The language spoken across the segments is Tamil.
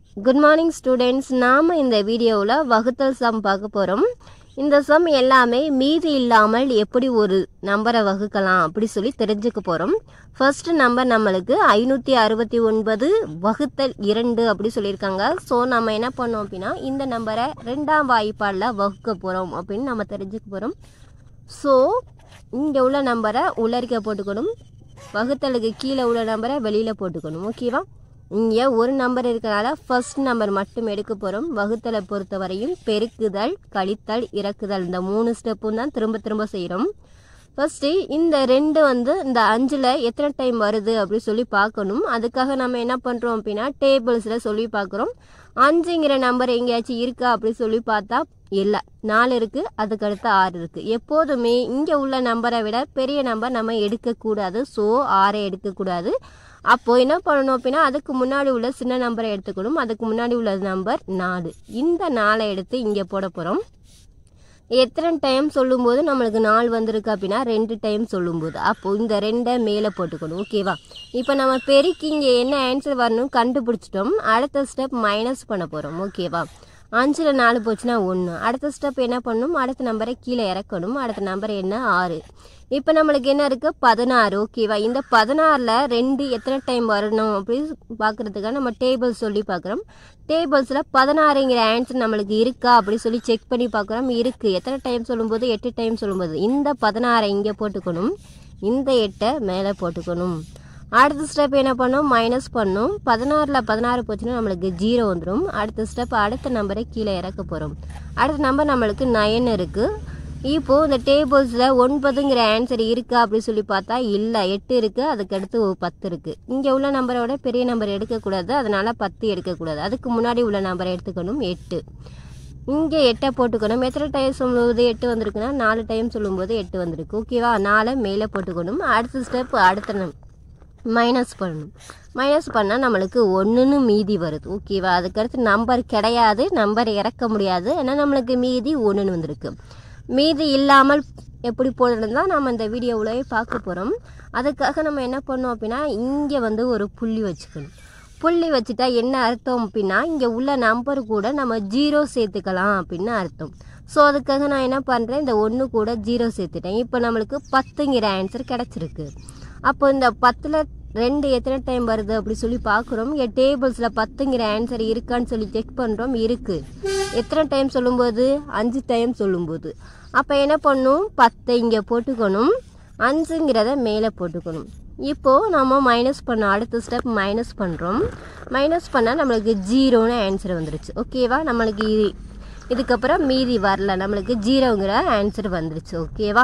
குட் மார்னிங் ஸ்டூடெண்ட்ஸ் நாம் இந்த வீடியோவில் வகுத்தல் சம் பார்க்க போகிறோம் இந்த சம் எல்லாமே மீதி இல்லாமல் எப்படி ஒரு நம்பரை வகுக்கலாம் அப்படி சொல்லி தெரிஞ்சுக்க போகிறோம் ஃபர்ஸ்ட் நம்பர் நம்மளுக்கு ஐநூற்றி அறுபத்தி ஒன்பது வகுத்தல் இரண்டு அப்படி சொல்லியிருக்காங்க ஸோ நம்ம என்ன பண்ணோம் அப்படின்னா இந்த நம்பரை ரெண்டாம் வாய்ப்பாடில் வகுக்க போகிறோம் அப்படின்னு நம்ம தெரிஞ்சுக்க போகிறோம் ஸோ இங்கே உள்ள நம்பரை உள்ளரிக்க போட்டுக்கணும் வகுத்தலுக்கு கீழே உள்ள நம்பரை வெளியில் போட்டுக்கணும் ஓகேவா இங்கே ஒரு நம்பர் இருக்கனால ஃபர்ஸ்ட் நம்பர் மட்டும் எடுக்க போகிறோம் வகுத்தலை பொறுத்தவரையும் பெருக்குதல் கழித்தல் இறக்குதல் இந்த மூணு ஸ்டெப்பும் தான் திரும்ப திரும்ப செய்கிறோம் ஃபர்ஸ்ட்டு இந்த ரெண்டு வந்து இந்த அஞ்சில் எத்தனை டைம் வருது அப்படி சொல்லி பார்க்கணும் அதுக்காக நம்ம என்ன பண்ணுறோம் அப்படின்னா டேபிள்ஸில் சொல்லி பார்க்குறோம் அஞ்சுங்கிற நம்பர் எங்கேயாச்சும் இருக்கா அப்படி சொல்லி பார்த்தா இல்லை நாலு இருக்குது அதுக்கு அடுத்து ஆறு இருக்குது எப்போதுமே இங்கே உள்ள நம்பரை விட பெரிய நம்பர் நம்ம எடுக்கக்கூடாது ஸோ ஆறை எடுக்கக்கூடாது அப்போ என்ன பண்ணணும் அப்படின்னா அதுக்கு முன்னாடி உள்ள சின்ன நம்பரை எடுத்துக்கணும் அதுக்கு முன்னாடி உள்ள நம்பர் நாலு இந்த நாலை எடுத்து இங்கே போட போகிறோம் எத்தனை டைம் சொல்லும்போது நம்மளுக்கு நாள் வந்திருக்கு அப்படின்னா ரெண்டு டைம் சொல்லும்போது அப்போ இந்த ரெண்டை மேலே போட்டுக்கணும் ஓகேவா இப்போ நம்ம பெருக்கி இங்கே என்ன ஆன்சர் வரணும் கண்டுபிடிச்சிட்டோம் அடுத்த ஸ்டெப் மைனஸ் பண்ண போகிறோம் ஓகேவா அஞ்சில் நாலு போச்சுன்னா ஒன்று அடுத்த ஸ்டெப் என்ன பண்ணணும் அடுத்த நம்பரை கீழே இறக்கணும் அடுத்த நம்பர் என்ன ஆறு இப்போ நம்மளுக்கு என்ன இருக்குது பதினாறு ஓகேவா இந்த பதினாறில் ரெண்டு எத்தனை டைம் வரணும் அப்படின்னு பார்க்குறதுக்காக நம்ம டேபிள் சொல்லி பார்க்குறோம் டேபிள்ஸில் பதினாறுங்கிற ஆன்சர் நம்மளுக்கு இருக்கா அப்படி சொல்லி செக் பண்ணி பார்க்குறோம் இருக்குது எத்தனை டைம் சொல்லும்போது எட்டு டைம் சொல்லும்போது இந்த பதினாறை இங்கே போட்டுக்கணும் இந்த எட்டை மேலே போட்டுக்கணும் அடுத்த ஸ்டெப் என்ன பண்ணும் மைனஸ் பண்ணும் பதினாறில் பதினாறு போச்சுன்னா நம்மளுக்கு ஜீரோ வந்துடும் அடுத்த ஸ்டெப் அடுத்த நம்பரை கீழே இறக்க போகிறோம் அடுத்த நம்பர் நம்மளுக்கு நயன் இருக்குது இப்போது இந்த டேபிள்ஸில் ஒன்பதுங்கிற ஆன்சர் இருக்கா அப்படி சொல்லி பார்த்தா இல்லை எட்டு இருக்குது அதுக்கு அடுத்து ஒரு பத்து இருக்குது இங்கே உள்ள நம்பரோட பெரிய நம்பர் எடுக்கக்கூடாது அதனால் பத்து எடுக்கக்கூடாது அதுக்கு முன்னாடி உள்ள நம்பரை எடுத்துக்கணும் எட்டு இங்கே எட்டை போட்டுக்கணும் எத்தனை டைம் சொல்லும்போது எட்டு வந்திருக்குன்னா நாலு டைம் சொல்லும்போது எட்டு வந்திருக்கு ஓகேவா நாலை மேலே போட்டுக்கணும் அடுத்த ஸ்டெப் அடுத்த நம் மைனஸ் பண்ணணும் மைனஸ் பண்ணால் நம்மளுக்கு ஒன்றுன்னு மீதி வருது ஓகேவா அதுக்கடுத்து நம்பர் கிடையாது நம்பர் இறக்க முடியாது ஏன்னா நம்மளுக்கு மீதி ஒன்றுன்னு வந்திருக்கு மீதி இல்லாமல் எப்படி போடுறது தான் நம்ம இந்த வீடியோவிலேயே பார்க்க போகிறோம் அதுக்காக நம்ம என்ன பண்ணோம் அப்படின்னா இங்கே வந்து ஒரு புள்ளி வச்சுக்கணும் புள்ளி வச்சுட்டா என்ன அர்த்தம் அப்படின்னா இங்கே உள்ள நம்பர் கூட நம்ம ஜீரோ சேர்த்துக்கலாம் அப்படின்னு அர்த்தம் ஸோ அதுக்காக நான் என்ன பண்ணுறேன் இந்த ஒன்று கூட ஜீரோ சேர்த்துட்டேன் இப்போ நம்மளுக்கு பத்துங்கிற ஆன்சர் கிடச்சிருக்கு அப்போ இந்த பத்தில் ரெண்டு எத்தனை டைம் வருது அப்படி சொல்லி பார்க்குறோம் இங்கே டேபிள்ஸில் பத்துங்கிற ஆன்சர் இருக்கான்னு சொல்லி செக் பண்ணுறோம் இருக்குது எத்தனை டைம் சொல்லும்போது அஞ்சு டைம் சொல்லும்போது அப்போ என்ன பண்ணும் பத்தை இங்கே போட்டுக்கணும் அஞ்சுங்கிறத மேலே போட்டுக்கணும் இப்போது நம்ம மைனஸ் பண்ணோம் அடுத்த ஸ்டெப் மைனஸ் பண்ணுறோம் மைனஸ் பண்ணால் நம்மளுக்கு ஜீரோன்னு ஆன்சர் வந்துருச்சு ஓகேவா நம்மளுக்கு இது இதுக்கப்புறம் மீதி வரல நம்மளுக்கு ஜீரோங்கிற ஆன்சர் வந்துருச்சு ஓகேவா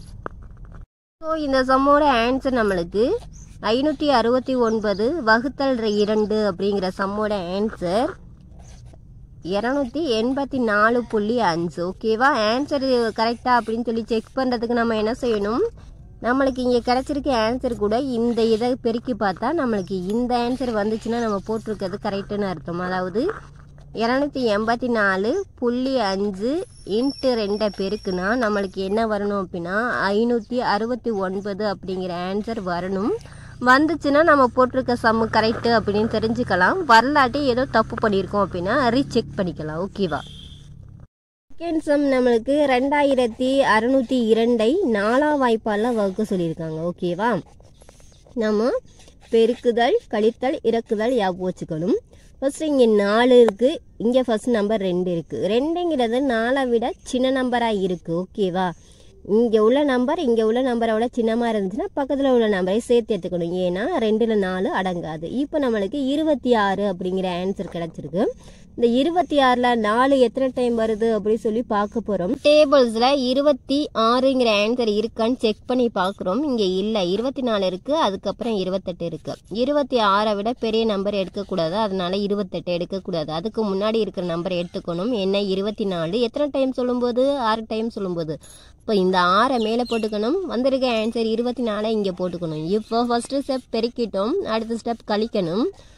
ஸோ இந்த சம்மோட ஆன்சர் நம்மளுக்கு ஐநூற்றி அறுபத்தி ஒன்பது வகுத்தல் இரண்டு அப்படிங்கிற சம்மோட ஆன்சர் இரநூத்தி எண்பத்தி நாலு புள்ளி அஞ்சு ஓகேவா ஆன்சர் கரெக்டாக அப்படின்னு சொல்லி செக் பண்ணுறதுக்கு நம்ம என்ன செய்யணும் நம்மளுக்கு இங்கே கிடச்சிருக்க ஆன்சர் கூட இந்த இதை பெருக்கி பார்த்தா நம்மளுக்கு இந்த ஆன்சர் வந்துச்சுன்னா நம்ம போட்டிருக்கிறது கரெக்டுன்னு அர்த்தம் அதாவது இரநூத்தி எண்பத்தி நாலு புள்ளி அஞ்சு இன்ட்டு ரெண்டை பெருக்குனா நம்மளுக்கு என்ன வரணும் அப்படின்னா ஐநூற்றி அறுபத்தி ஒன்பது அப்படிங்கிற ஆன்சர் வரணும் வந்துச்சுன்னா நம்ம போட்டிருக்க சம்மு கரெக்டு அப்படின்னு தெரிஞ்சுக்கலாம் வரலாட்டி ஏதோ தப்பு பண்ணியிருக்கோம் அப்படின்னா ரீசெக் பண்ணிக்கலாம் ஓகேவா செகண்ட் சம் நம்மளுக்கு ரெண்டாயிரத்தி அறநூற்றி இரண்டை நாலாம் வாய்ப்பால் வகுக்க சொல்லியிருக்காங்க ஓகேவா நம்ம பெருக்குதல் கழித்தல் இறக்குதல் ஞாபகம் வச்சுக்கணும் ஃபஸ்ட்டு இங்கே நாலு இருக்குது இங்கே ஃபஸ்ட் நம்பர் ரெண்டு இருக்குது ரெண்டுங்கிறது நாலை விட சின்ன நம்பராக இருக்குது ஓகேவா இங்கே உள்ள நம்பர் இங்கே உள்ள நம்பரை விட சின்னமாக இருந்துச்சுன்னா பக்கத்தில் உள்ள நம்பரை சேர்த்து எடுத்துக்கணும் ஏன்னா ரெண்டில் நாலு அடங்காது இப்போ நம்மளுக்கு இருபத்தி ஆறு அப்படிங்கிற ஆன்சர் கிடச்சிருக்கு இந்த இருபத்தி ஆறில் நாலு எத்தனை டைம் வருது அப்படின்னு சொல்லி பார்க்க போகிறோம் டேபிள்ஸில் இருபத்தி ஆறுங்கிற ஆன்சர் இருக்கான்னு செக் பண்ணி பார்க்குறோம் இங்கே இல்லை இருபத்தி நாலு இருக்குது அதுக்கப்புறம் இருபத்தெட்டு இருக்குது இருபத்தி ஆறை விட பெரிய நம்பர் எடுக்கக்கூடாது அதனால இருபத்தெட்டு எடுக்கக்கூடாது அதுக்கு முன்னாடி இருக்கிற நம்பரை எடுத்துக்கணும் என்ன இருபத்தி நாலு எத்தனை டைம் சொல்லும்போது ஆறு டைம் சொல்லும்போது இப்போ இந்த ஆறை மேலே போட்டுக்கணும் வந்திருக்க ஆன்சர் இருபத்தி நாலை இங்கே போட்டுக்கணும் இப்போ ஃபஸ்ட்டு ஸ்டெப் பெருக்கிட்டோம் அடுத்த ஸ்டெப் கழிக்கணும்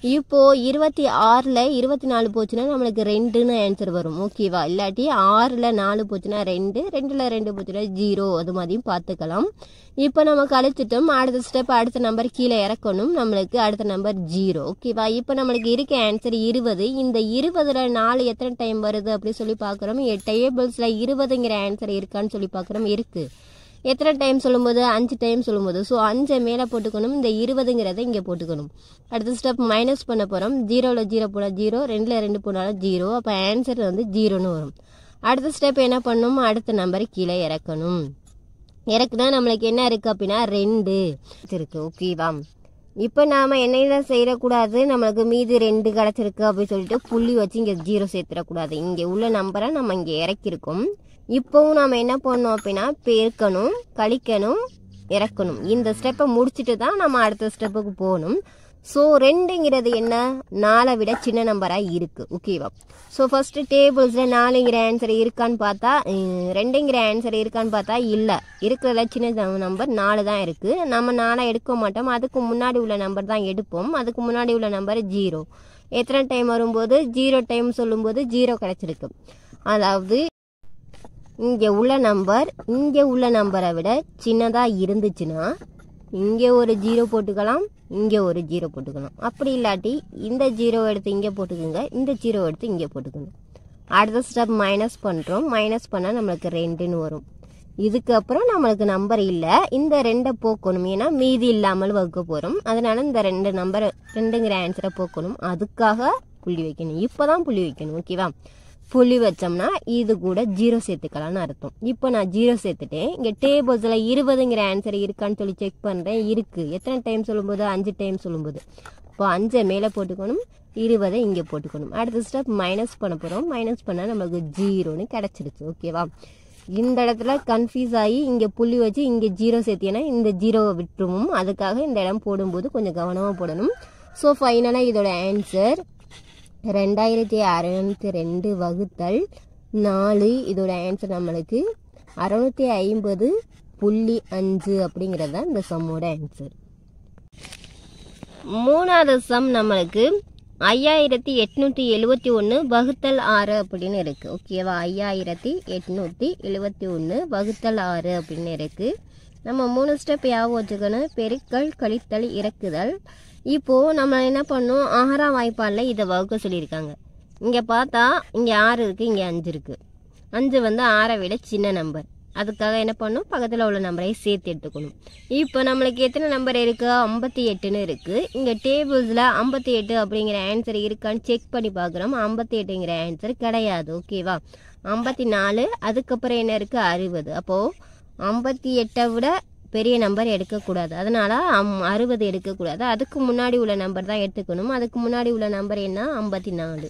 இப்போ இருபத்தி ஆறில் இருபத்தி நாலு போச்சுன்னா நம்மளுக்கு ரெண்டுன்னு ஆன்சர் வரும் ஓகேவா இல்லாட்டி ஆறில் நாலு போச்சுன்னா ரெண்டு ரெண்டில் ரெண்டு போச்சுன்னா ஜீரோ அது மாதிரியும் பார்த்துக்கலாம் இப்போ நம்ம கழிச்சிட்டோம் அடுத்த ஸ்டெப் அடுத்த நம்பர் கீழே இறக்கணும் நம்மளுக்கு அடுத்த நம்பர் ஜீரோ ஓகேவா இப்போ நம்மளுக்கு இருக்க ஆன்சர் இருபது இந்த இருபதுல நாலு எத்தனை டைம் வருது அப்படி சொல்லி பார்க்குறோம் டேபிள்ஸில் இருபதுங்கிற ஆன்சர் இருக்கான்னு சொல்லி பார்க்குறோம் இருக்குது எத்தனை டைம் சொல்லும்போது அஞ்சு டைம் சொல்லும்போது ஸோ அஞ்சை மேலே போட்டுக்கணும் இந்த இருபதுங்கிறத இங்கே போட்டுக்கணும் அடுத்த ஸ்டெப் மைனஸ் பண்ண போகிறோம் ஜீரோவில் ஜீரோ போனால் ஜீரோ ரெண்டில் ரெண்டு போனாலும் ஜீரோ அப்போ ஆன்சர் வந்து ஜீரோன்னு வரும் அடுத்த ஸ்டெப் என்ன பண்ணணும் அடுத்த நம்பர் கீழே இறக்கணும் இறக்குனா நம்மளுக்கு என்ன இருக்குது அப்படின்னா ரெண்டு இருக்கு ஓகேவா இப்போ நாம் என்னையும் செய்யக்கூடாது நம்மளுக்கு மீதி ரெண்டு கிடச்சிருக்கு அப்படின்னு சொல்லிட்டு புள்ளி வச்சு இங்கே ஜீரோ சேர்த்துடக்கூடாது இங்கே உள்ள நம்பரை நம்ம இங்கே இறக்கியிருக்கோம் இப்போவும் நாம் என்ன பண்ணோம் அப்படின்னா பெருக்கணும் கழிக்கணும் இறக்கணும் இந்த ஸ்டெப்பை முடிச்சுட்டு தான் நம்ம அடுத்த ஸ்டெப்புக்கு போகணும் ஸோ ரெண்டுங்கிறது என்ன நாலை விட சின்ன நம்பராக இருக்குது ஓகேவா ஸோ ஃபஸ்ட்டு டேபிள்ஸில் நாலுங்கிற ஆன்சர் இருக்கான்னு பார்த்தா உம், ரெண்டுங்கிற ஆன்சர் இருக்கான்னு பார்த்தா இல்லை இருக்கிறதுல சின்ன நம்பர் நாலு தான் இருக்குது நம்ம நாலை எடுக்க மாட்டோம் அதுக்கு முன்னாடி உள்ள நம்பர் தான் எடுப்போம் அதுக்கு முன்னாடி உள்ள நம்பர் ஜீரோ எத்தனை டைம் வரும்போது ஜீரோ டைம் சொல்லும்போது ஜீரோ கிடச்சிருக்கு அதாவது இங்கே உள்ள நம்பர் இங்கே உள்ள நம்பரை விட சின்னதாக இருந்துச்சுன்னா இங்கே ஒரு ஜீரோ போட்டுக்கலாம் இங்கே ஒரு ஜீரோ போட்டுக்கலாம் அப்படி இல்லாட்டி இந்த ஜீரோ எடுத்து இங்கே போட்டுக்கோங்க இந்த ஜீரோ எடுத்து இங்கே போட்டுக்கணும் அடுத்த ஸ்டெப் மைனஸ் பண்ணுறோம் மைனஸ் பண்ணால் நம்மளுக்கு ரெண்டுன்னு வரும் இதுக்கப்புறம் நம்மளுக்கு நம்பர் இல்லை இந்த ரெண்டை போக்கணும் ஏன்னா மீதி இல்லாமல் வகுக்க போகிறோம் அதனால இந்த ரெண்டு நம்பரை ரெண்டுங்கிற ஆன்சரை போக்கணும் அதுக்காக புள்ளி வைக்கணும் இப்போ தான் புள்ளி வைக்கணும் ஓகேவா புள்ளி வச்சோம்னா இது கூட ஜீரோ சேர்த்துக்கலாம்னு அர்த்தம் இப்போ நான் ஜீரோ சேர்த்துட்டேன் இங்கே டேபிள்ஸில் இருபதுங்கிற ஆன்சர் இருக்கான்னு சொல்லி செக் பண்ணுறேன் இருக்குது எத்தனை டைம் சொல்லும்போது அஞ்சு டைம் சொல்லும்போது இப்போ அஞ்சை மேலே போட்டுக்கணும் இருபதை இங்கே போட்டுக்கணும் அடுத்த ஸ்டெப் மைனஸ் பண்ண போகிறோம் மைனஸ் பண்ணால் நம்மளுக்கு ஜீரோன்னு கிடச்சிருச்சு ஓகேவா இந்த இடத்துல கன்ஃபியூஸ் ஆகி இங்கே புள்ளி வச்சு இங்கே ஜீரோ சேர்த்தியனா இந்த ஜீரோவை விட்டுருவோம் அதுக்காக இந்த இடம் போடும்போது கொஞ்சம் கவனமாக போடணும் ஸோ ஃபைனலாக இதோட ஆன்சர் ரெண்டாயிரத்தி அறநூற்றி ரெண்டு வகுத்தல் நாலு இதோட ஆன்சர் நம்மளுக்கு அறநூற்றி ஐம்பது புள்ளி அஞ்சு அப்படிங்கிறது தான் இந்த சம்மோட ஆன்சர் மூணாவது சம் நம்மளுக்கு ஐயாயிரத்தி எட்நூற்றி எழுவத்தி ஒன்று வகுத்தல் ஆறு அப்படின்னு இருக்கு ஓகேவா ஐயாயிரத்தி எட்நூற்றி எழுவத்தி ஒன்று வகுத்தல் ஆறு அப்படின்னு இருக்கு நம்ம மூணு ஸ்டெப் ஞாபகம் வச்சுக்கணும் பெருக்கல் கழித்தல் இறக்குதல் இப்போ நம்ம என்ன பண்ணோம் ஆறாம் வாய்ப்பாலில் இதை வகுக்க சொல்லியிருக்காங்க இங்கே பார்த்தா இங்கே ஆறு இருக்குது இங்கே அஞ்சு இருக்குது அஞ்சு வந்து ஆறை விட சின்ன நம்பர் அதுக்காக என்ன பண்ணணும் பக்கத்தில் உள்ள நம்பரை சேர்த்து எடுத்துக்கணும் இப்போ நம்மளுக்கு எத்தனை நம்பர் இருக்குது ஐம்பத்தி எட்டுன்னு இருக்குது இங்கே டேபிள்ஸில் ஐம்பத்தி எட்டு அப்படிங்கிற ஆன்சர் இருக்கான்னு செக் பண்ணி பார்க்குறோம் ஐம்பத்தி எட்டுங்கிற ஆன்சர் கிடையாது ஓகேவா ஐம்பத்தி நாலு அதுக்கப்புறம் என்ன இருக்குது அறுபது அப்போது ஐம்பத்தி எட்டை விட பெரிய நம்பர் எடுக்கக்கூடாது அதனால் அம் அறுபது எடுக்கக்கூடாது அதுக்கு முன்னாடி உள்ள நம்பர் தான் எடுத்துக்கணும் அதுக்கு முன்னாடி உள்ள நம்பர் என்ன ஐம்பத்தி நாலு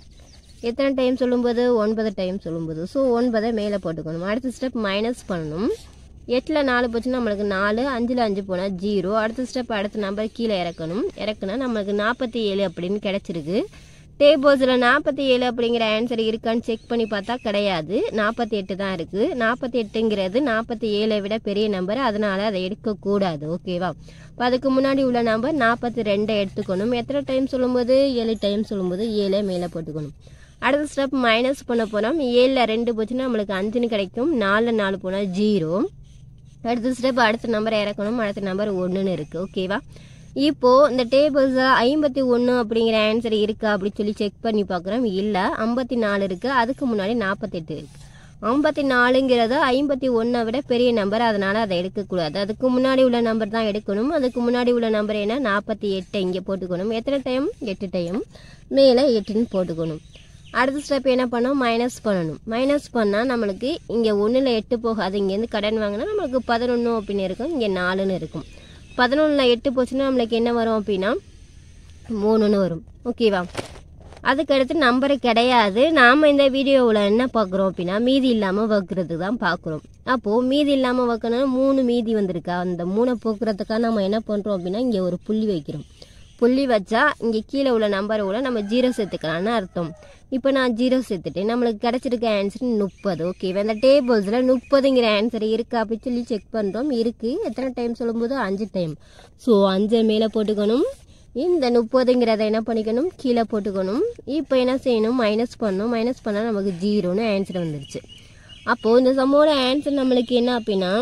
எத்தனை டைம் சொல்லும்போது ஒன்பது டைம் சொல்லும்போது ஸோ ஒன்பதை மேலே போட்டுக்கணும் அடுத்த ஸ்டெப் மைனஸ் பண்ணணும் எட்டில் நாலு போச்சுன்னா நம்மளுக்கு நாலு அஞ்சில் அஞ்சு போனால் ஜீரோ அடுத்த ஸ்டெப் அடுத்த நம்பர் கீழே இறக்கணும் இறக்குனா நம்மளுக்கு நாற்பத்தி ஏழு அப்படின்னு கிடச்சிருக்கு டேபிள்ஸில் நாற்பத்தி ஏழு அப்படிங்கிற ஆன்சர் இருக்கான்னு செக் பண்ணி பார்த்தா கிடையாது நாற்பத்தி எட்டு தான் இருக்குது நாற்பத்தி எட்டுங்கிறது நாற்பத்தி ஏழை விட பெரிய நம்பர் அதனால் அதை எடுக்கக்கூடாது ஓகேவா இப்போ அதுக்கு முன்னாடி உள்ள நம்பர் நாற்பத்தி ரெண்டை எடுத்துக்கணும் எத்தனை டைம் சொல்லும்போது ஏழு டைம் சொல்லும்போது ஏழை மேலே போட்டுக்கணும் அடுத்த ஸ்டெப் மைனஸ் பண்ண போனோம் ஏழில் ரெண்டு போச்சுன்னா நம்மளுக்கு அஞ்சுன்னு கிடைக்கும் நாலில் நாலு போனால் ஜீரோ அடுத்த ஸ்டெப் அடுத்த நம்பர் இறக்கணும் அடுத்த நம்பர் ஒன்றுன்னு இருக்குது ஓகேவா இப்போ இந்த டேபிள்ஸ் ஐம்பத்தி ஒன்று அப்படிங்கிற ஆன்சர் இருக்கா அப்படின்னு சொல்லி செக் பண்ணி பார்க்குறோம் இல்லை ஐம்பத்தி நாலு இருக்குது அதுக்கு முன்னாடி நாற்பத்தெட்டு இருக்குது ஐம்பத்தி நாலுங்கிறது ஐம்பத்தி ஒன்றை விட பெரிய நம்பர் அதனால் அதை எடுக்கக்கூடாது அதுக்கு முன்னாடி உள்ள நம்பர் தான் எடுக்கணும் அதுக்கு முன்னாடி உள்ள நம்பர் என்ன நாற்பத்தி எட்டு இங்கே போட்டுக்கணும் எத்தனை டைம் எட்டு டைம் மேலே எட்டுன்னு போட்டுக்கணும் அடுத்த ஸ்டெப் என்ன பண்ணோம் மைனஸ் பண்ணணும் மைனஸ் பண்ணால் நம்மளுக்கு இங்கே ஒன்றில் எட்டு போகாது இங்கேருந்து கடன் வாங்கினா நம்மளுக்கு பதினொன்று அப்படின்னு இருக்கும் இங்கே நாலுன்னு இருக்கும் பதினொன்றில் எட்டு போச்சுன்னா நம்மளுக்கு என்ன வரும் அப்படின்னா மூணுன்னு வரும் ஓகேவா அதுக்கடுத்து நம்பரு கிடையாது நாம் இந்த வீடியோவில் என்ன பார்க்குறோம் அப்படின்னா மீதி இல்லாமல் வைக்கிறது தான் பார்க்குறோம் அப்போது மீதி இல்லாமல் வைக்கணும் மூணு மீதி வந்திருக்கா அந்த மூணை போக்குறதுக்காக நம்ம என்ன பண்ணுறோம் அப்படின்னா இங்கே ஒரு புள்ளி வைக்கிறோம் புள்ளி வச்சா இங்கே கீழே உள்ள நம்பரை கூட நம்ம ஜீரோ சேர்த்துக்கலாம்னு அர்த்தம் இப்போ நான் ஜீரோ சேர்த்துட்டேன் நம்மளுக்கு கிடச்சிருக்க ஆன்சர் முப்பது ஓகேவா இந்த டேபிள்ஸில் முப்பதுங்கிற ஆன்சர் இருக்கா அப்படின்னு சொல்லி செக் பண்ணுறோம் இருக்குது எத்தனை டைம் சொல்லும்போது அஞ்சு டைம் ஸோ அஞ்சை மேலே போட்டுக்கணும் இந்த முப்பதுங்கிறத என்ன பண்ணிக்கணும் கீழே போட்டுக்கணும் இப்போ என்ன செய்யணும் மைனஸ் பண்ணணும் மைனஸ் பண்ணால் நமக்கு ஜீரோன்னு ஆன்சர் வந்துருச்சு அப்போது இந்த சம்மோட ஆன்சர் நம்மளுக்கு என்ன அப்படின்னா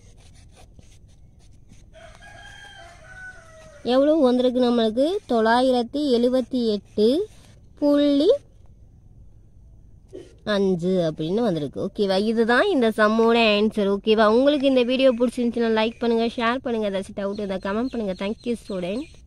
எவ்வளோ வந்திருக்கு நம்மளுக்கு தொள்ளாயிரத்தி எழுபத்தி எட்டு புள்ளி அஞ்சு அப்படின்னு வந்திருக்கு ஓகேவா இதுதான் இந்த சம்மோட ஆன்சர் ஓகேவா உங்களுக்கு இந்த வீடியோ பிடிச்சிருந்துச்சுன்னா லைக் பண்ணுங்கள் ஷேர் பண்ணுங்கள் ஏதாச்சும் டவுட் இருந்தால் கமெண்ட் பண்ணுங்கள் தேங்க்யூ ஸ்டூடெண்ட்